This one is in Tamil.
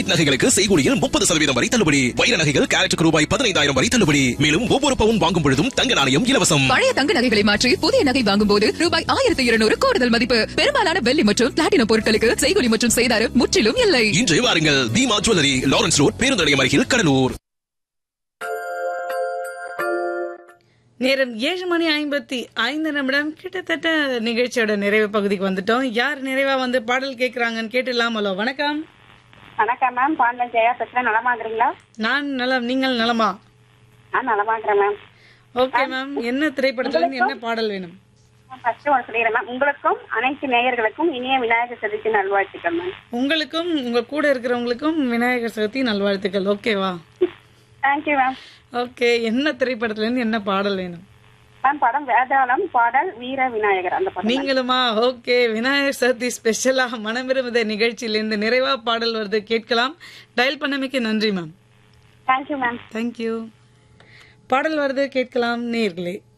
ஆன்டிக் நகைகளுக்கு செய்கூலியில் முப்பது சதவீதம் வரை தள்ளுபடி வைர நகைகள் கேரட்டுக்கு ரூபாய் பதினைந்தாயிரம் வரை தள்ளுபடி மேலும் ஒவ்வொரு பவுன் வாங்கும் பொழுதும் தங்க நாணயம் இலவசம் பழைய தங்க நகைகளை மாற்றி புதிய நகை வாங்கும் போது ரூபாய் ஆயிரத்தி இருநூறு கூடுதல் மதிப்பு பெரும்பாலான வெள்ளி மற்றும் பிளாட்டினம் பொருட்களுக்கு செய்கூலி மற்றும் செய்தாரம் முற்றிலும் இல்லை இன்று வாருங்கள் தீமா ஜுவல்லரி லாரன்ஸ் ரோட் பேருந்து நிலையம் அருகில் கடலூர் நேரம் ஏழு மணி ஐம்பத்தி ஐந்து நிமிடம் கிட்டத்தட்ட நிகழ்ச்சியோட நிறைவு பகுதிக்கு வந்துட்டோம் யார் நிறைவா வந்து பாடல் கேட்கறாங்கன்னு கேட்டுலாமலோ வணக்கம் வணக்கம் மேம் பாண்டன் ஜெயா பேசுறேன் நலமா இருக்கிறீங்களா நான் நலம் நீங்கள் நலமா நான் நலமா இருக்கிறேன் மேம் ஓகே மேம் என்ன திரைப்படத்துல இருந்து என்ன பாடல் வேணும் ஃபர்ஸ்ட் ஒன்று சொல்லிடுறேன் மேம் உங்களுக்கும் அனைத்து நேயர்களுக்கும் இனிய விநாயகர் சதுர்த்தி நல்வாழ்த்துக்கள் மேம் உங்களுக்கும் உங்க கூட இருக்கிறவங்களுக்கும் விநாயகர் சதுர்த்தி நல்வாழ்த்துக்கள் ஓகேவா தேங்க்யூ மேம் ஓகே என்ன திரைப்படத்துல இருந்து என்ன பாடல் வேணும் மேம் படம் வேதாளம் பாடல் வீர விநாயகர் அந்த படம் நீங்களுமா ஓகே விநாயகர் சதுர்த்தி ஸ்பெஷலா மனமிருந்த நிகழ்ச்சியிலிருந்து நிறைவா பாடல் வருது கேட்கலாம் டயல் பண்ணமைக்கு நன்றி மேம் தேங்க்யூ மேம் தேங்க்யூ பாடல் வருது கேட்கலாம் நேர்களே